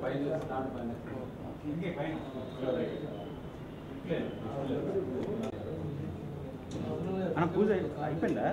అన్న పూజ అయిపోయిందా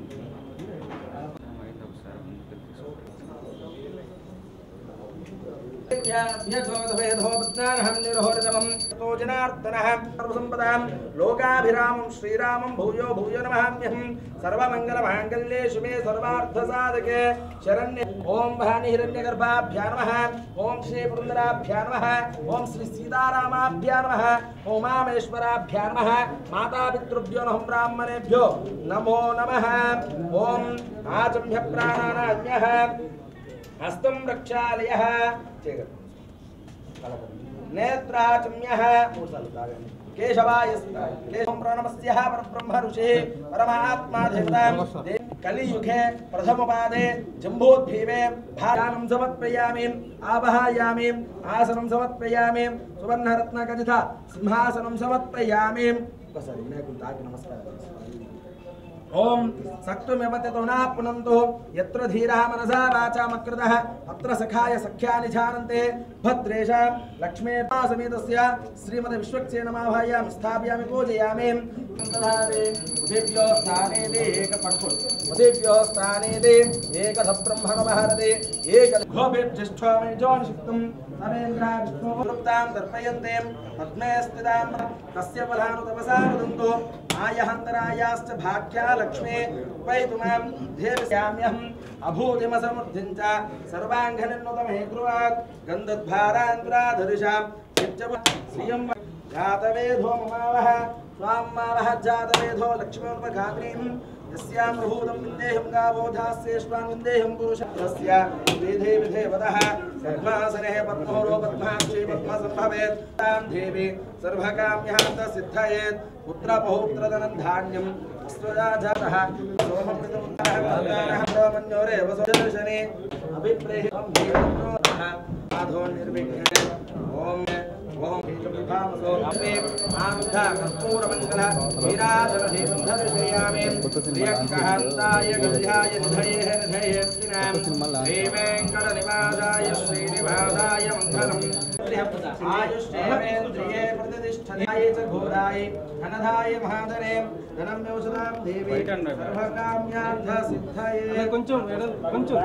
లోకాభిరామం శ్రీరామం భూయో భూయో నమామ్యహం సర్వమంగళమాంగళ్యే శుభే సర్వార్థసాధకే శరణ్య ఓం భాని హిరణ్యగర్భాభ్యా నమః ఓం శ్రీ పురందరాభ్యా నమః ఓం శ్రీ సీతారామాభ్యా నమః ఓం మామేశ్వరాభ్యా నమః మాతాపితృభ్యో నమః బ్రాహ్మణేభ్యో నమో నమః ఓం ఆచమ్య ప్రాణానాన్యః హస్తం రక్షాలయ చేయగలరు నేత్రాచమ్య మూడు సార్లు తాగండి కేశవాయ కేశవం ప్రణమస్య పరబ్రహ్మ ఋషి పరమాత్మా దేవత కలియుగే ప్రథమపాదే జంబోద్భీమే భాయానం సమర్పయామి ఆవహాయామి ఆసనం సమర్పయామి సువర్ణరత్న కథిత సింహాసనం సమర్పయామి ఒకసారి వినాయకుడు తాకి నమస్కారం చేసుకోవాలి. ఓం సక్తుమివతి నా పునంతు యత్ర ధీరः మనసా వాచామకృతः అత్ర సఖాయ సఖ్యాని ఝానంతే భద్రేష లక్ష్మీ సమేతస్య శ్రీమతి విశ్వక్సేనమాభాయామి స్థాపయామి పూజయామి తదాదే ఉదేభ్యో స్థానేదే ఏక పట్టు ఉదేభ్యో స్థానేదే ఏకధ బ్రహ్మణ భారతే ఏక గోభిర్జిష్ఠోమి జోనిషిక్తం నరేంద్ర విష్ణు వృత్తాం దర్పయంతే పద్మే స్థితాం తస్య బలాను తపసా వదంతో ఆయహంతరాయాశ్చ భాగ్యా లక్ష్మే ఉపైతుమాం ధేర్యామ్యహం అభూతిమసమృద్ధిం చ సర్వాంగనిర్నుతమే గృహాత్ గంధద్భారాంతురాధరిషాం నిత్యమ శ్రియం జాతవేధో మమావహ త్వాం మావహ జాతవేధో లక్ష్మీపగాత్రీం యస్యాం ప్రభూతం విందేహం గావో ధాస్యేష్వాన్ విందేహం పురుష తస్య విధే విధే వదః పద్మాసనే పద్మోరో పద్మాక్షి పద్మసంభవేత్ తాం దేవి సర్వకామ్యార్థ సిద్ధయేత్ పుత్ర పౌత్రధనం ధాన్యం అస్వదా జాతః సోమమృతముత్తరః ప్రదానః బ్రహ్మణ్యోరే వసుదర్శనే అభిప్రేహితం దేవప్రోధః ఆధో నిర్విఘ్నే ఓం ఓం విభామసో అమ్మే ఆంధ కర్పూరమంగళ వీరాధరధి సుధర్శయామి ప్రియంకహంతాయ గల్యాయ నిధయే నిధయేస్తినాం శ్రీ వెంకట నివాసాయ శ్రీనివాసాయ మంగళం ఆయుష్యేంద్రియే ప్రతిష్ఠాయ చ ఘోరాయ ధనధాయ మహాధనే ధనం ఔషధాం దేవి సర్వకామ్యార్థ సిద్ధయే కొంచెం కొంచెం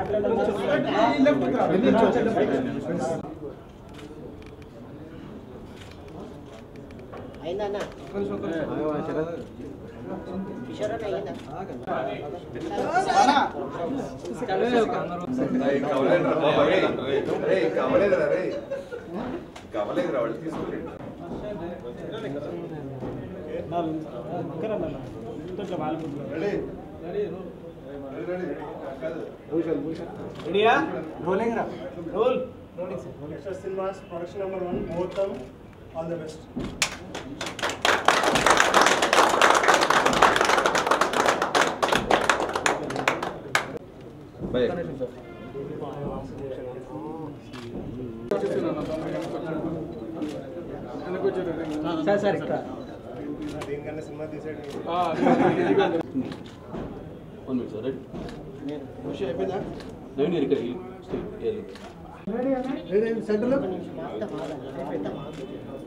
అయిందన్న కిషోర్ అన్న అయిందా కవలేదురా వాళ్ళు తీసుకుని రెడీయా రోలింగ్ రా roll Extra Cinemas, production number one, Mohtam, all the best. Sir sir ఇక్కడ దీనికన్నా సినిమా తీసాడు వన్ మినిట్ సార్ ఖుషి అయిపోయిందా నవీన్ ఇక్కడ సెంటర్లో మొత్తం ఆగండి మొత్తం ఆగండి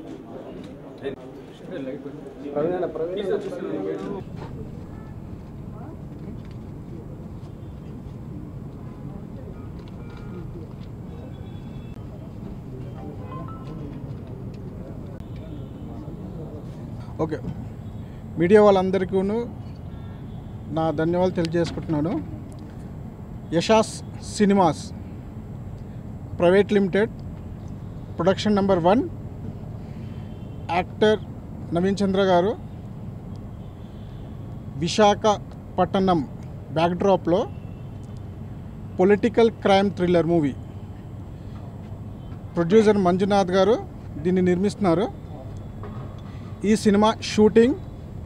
ఓకే మీడియా వాళ్ళందరికీను నా ధన్యవాదాలు తెలియజేసుకుంటున్నాను Yashas cinemas private limited production number one actor Naveen Chandra garu Visakhapatnam బ్యాక్డ్రాప్లో political crime thriller movie producer Manjunath garu దీన్ని నిర్మిస్తున్నారు ఈ cinema shooting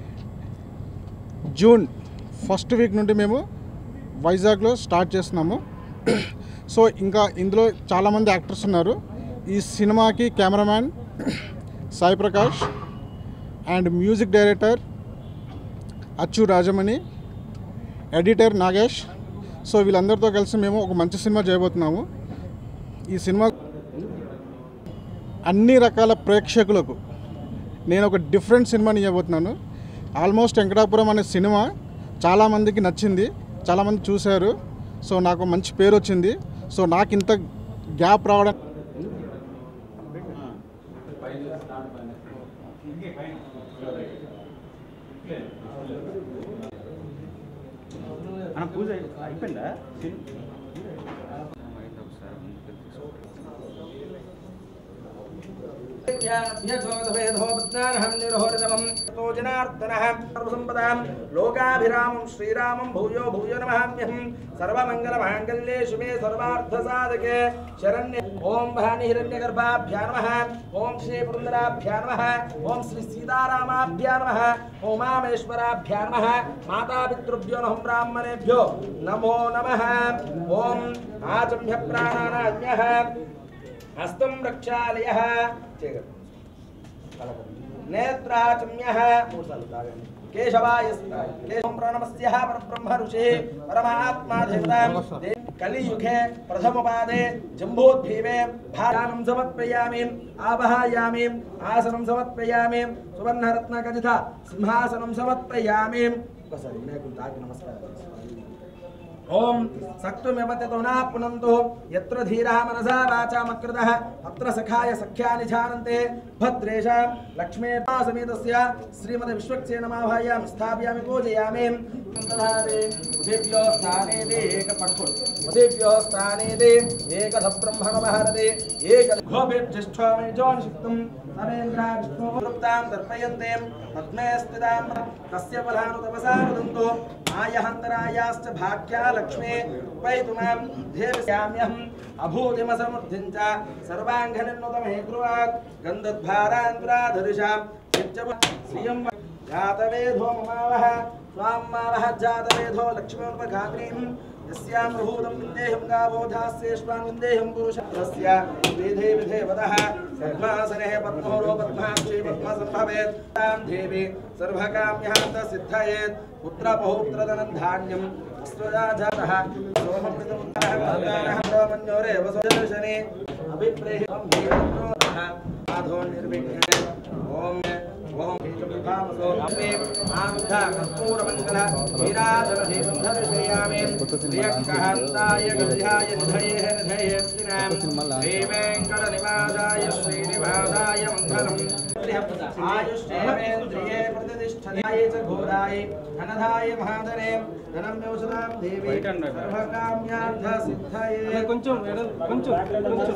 June first week నుండి మేము వైజాగ్లో స్టార్ట్ చేస్తున్నాము సో ఇంకా ఇందులో చాలామంది యాక్టర్స్ ఉన్నారు ఈ సినిమాకి cameraman Sai Prakash and music director Achu Rajamani editor Nagesh so వీళ్ళందరితో కలిసి మేము ఒక మంచి సినిమా చేయబోతున్నాము ఈ సినిమా అన్ని రకాల ప్రేక్షకులకు నేను ఒక డిఫరెంట్ సినిమాని ఇవ్వబోతున్నాను ఆల్మోస్ట్ వెంకటాపురం అనే సినిమా చాలామందికి నచ్చింది చాలామంది చూశారు సో నాకు మంచి పేరు వచ్చింది సో నాకు ఇంత గ్యాప్ రావడం అన్న పూజ అయిపోయిందా లోకాభిరామం శ్రీరామం భూయో భూయో నమామ్యహం సర్వమంగళమాంగళ్యే శుభే సర్వార్థసాధకే శరణ్య ఓం భవాని హిరణ్యగర్భాభ్యా నమః ఓం శ్రీ పురందరాభ్యా నమః ఓం శ్రీ సీతారామాభ్యా నమః ఓమామేశ్వరాభ్యా నమః మాతాపితృభ్యో నమః బ్రాహ్మణేభ్యో నమో నమః ఓం ఆచమ్య ప్రాణానాన్యః హస్తం రక్షాలయ చేయగలరు నేత్రాచమ్య మూడు సార్లు తాగండి కేశవాయ కేశవం ప్రణమస్య పరబ్రహ్మ ఋషి పరమాత్మా దేవత దే- కలియుగే ప్రథమపాదే జంబోద్భీమే భారానం సమర్పయామి ఆవహాయామి ఆసనం సమర్పయామి సువర్ణరత్న కథిత సింహాసనం సమర్పయామి ఒకసారి వినాయకుడు తాకి నమస్కారం చేసుకోవాలి. ఓం సక్తుమివతితునా పునంతు యత్ర ధీరः మనసా వాచామకృతः అత్ర సఖాయ సఖ్యాని జానంతే భద్రేషాం లక్ష్మే సమేతస్య శ్రీమద విశ్వక్సేనమాభాయాం స్థాపయామి పూజయామి దధామి ఉదేభ్యో స్థానేదే ఏక పట్టుడు ఉదేభ్యో స్థానేదే ఏకధ బ్రహ్మణమహరదే ఏక గోభిర్జిష్ఠోమే జోనిషిక్తం నరేంద్ర విష్ణు వృత్తాం దర్పయంతే పద్మే స్థితాం తస్య బలాను తపసా వదంతో ఆయహంతరాయాశ్చ భాగ్యా లక్ష్మే ఉపైతుమాం ధేవస్యామ్యహం అభూతిమసమృద్ధిం చ సర్వాంఘనిర్నుతమే కుర్వాత్ గంధద్భారాంధ్రాధరిషాం శ్రియం జాతవేధో మమావహ స్వాం మావహ జాతవేధో లక్ష్మీముపఘాత్రీం యస్యాం బహూతం విందేహం గావో ధాస్యేష్వాన్ విందేహం పురుష తస్య విధే విధే వదః పద్మాసనే పద్మోరో పద్మాక్షి పద్మసంభవేత్ తాం దేవి సర్వకామ్యార్థ సిద్ధయేత్ పుత్ర పౌత్రధనం ధాన్యం వస్త్రజాతః సోమపితృత్తరః భద్రానః బ్రహ్మణ్యోరే వసుదర్శనే అభిప్రేహితం నీరత్నోరః ఆధో నిర్విఘ్నే ఓం ఓం విభామసో అపే ఆంధ కర్పూరమంగళ వీరాధరధీర్ధర్శయామి శ్రియకాంతాయ గధ్యాయ నిధయేః నిధయేస్తినాం శ్రీవేంకట నివాసాయ శ్రీనివాసాయ మంగళం ఆయుష్ేంద్రియే ప్రతిష్టయాయ చ ఘోరాయ ధనధాయ మహాధనే ధనం యోషదాం దేవి బయట అన్నాడు. సర్వకామ్యార్థ సిద్ధయే కొంచెం ఎడల్- కొంచెం కొంచెం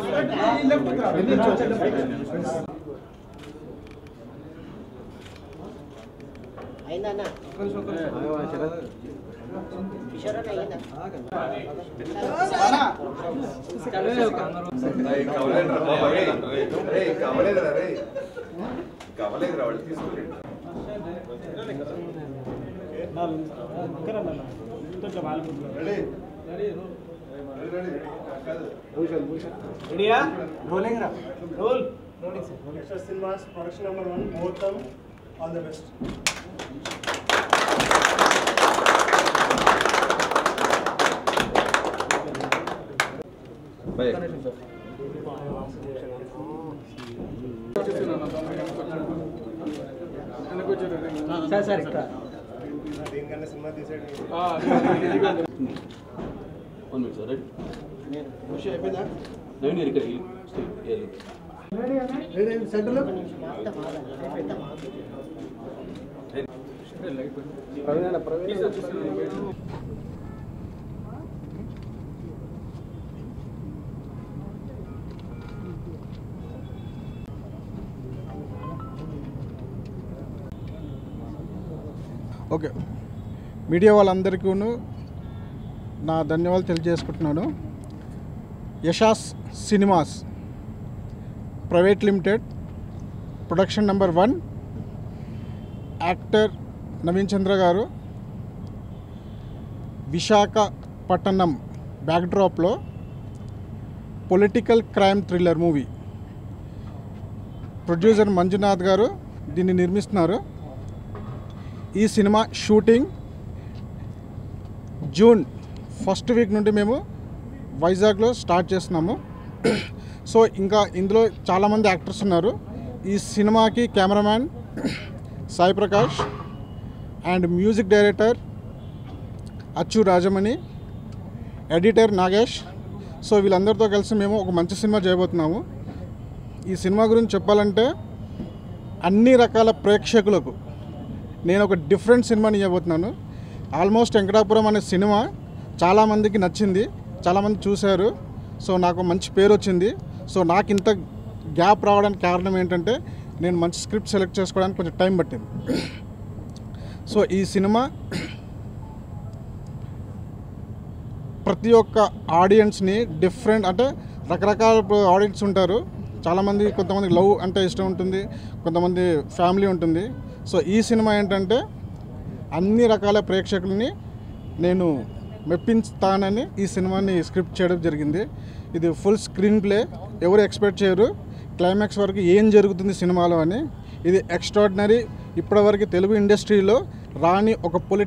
అయిందన్న కిషోర్ అయిందా కవలేదురా వాళ్ళు తీసుకుని రెడీయా రోలింగ్ రా roll Extra Cinemas, production number one, Motam, all the best. Sir sir ఇక్కడ దీనికన్నా సినిమా తీసాడు one minute sir right Naveen ఇక్కడ ఈ స్టే- ఏళ్ళు. ఒక నిమిషం మొత్తం ఆగండి మొత్తం ఆగండి ఓకే మీడియా వాళ్ళందరికీను నా ధన్యవాదాలు తెలియజేసుకుంటున్నాను Yashas cinemas private limited production number one actor Naveen Chandra garu Visakhapatnam బ్యాక్డ్రాప్లో political crime thriller movie producer Manjunath garu దీన్ని నిర్మిస్తున్నారు ఈ cinema shooting June first week నుండి మేము వైజాగ్లో స్టార్ట్ చేస్తున్నాము సో ఇంకా ఇందులో చాలామంది యాక్టర్స్ ఉన్నారు ఈ సినిమాకి cameraman Sai Prakash and music director Achu Rajamani editor Nagesh so వీళ్ళందరితో కలిసి మేము ఒక మంచి సినిమా చేయబోతున్నాము ఈ సినిమా గురించి చెప్పాలంటే అన్ని రకాల ప్రేక్షకులకు నేను ఒక డిఫరెంట్ సినిమాని ఇవ్వబోతున్నాను ఆల్మోస్ట్ వెంకటాపురం అనే సినిమా చాలామందికి నచ్చింది చాలామంది చూశారు సో నాకు మంచి పేరు వచ్చింది సో నాకు ఇంత గ్యాప్ రావడానికి కారణం ఏంటంటే నేను మంచి స్క్రిప్ట్ సెలెక్ట్ చేసుకోవడానికి కొంచెం టైం పట్టింది సో ఈ సినిమా ప్రతి ఒక్క ఆడియన్స్ని డిఫరెంట్ అంటే రకరకాల ఆడియన్స్ ఉంటారు చాలామంది కొంతమంది లవ్ అంటే ఇష్టం ఉంటుంది కొంతమంది ఫ్యామిలీ ఉంటుంది సో ఈ సినిమా ఏంటంటే అన్ని రకాల ప్రేక్షకుల్ని నేను మెప్పించుతానని ఈ సినిమాని స్క్రిప్ట్ చేయడం జరిగింది ఇది ఫుల్ స్క్రీన్ ప్లే ఎవరు ఎక్స్పెక్ట్ చేయరు క్లైమాక్స్ వరకు ఏం జరుగుతుంది సినిమాలో అని ఇది ఎక్స్ట్రాడినరీ ఇప్పటివరకు తెలుగు ఇండస్ట్రీలో రాని ఒక పొలి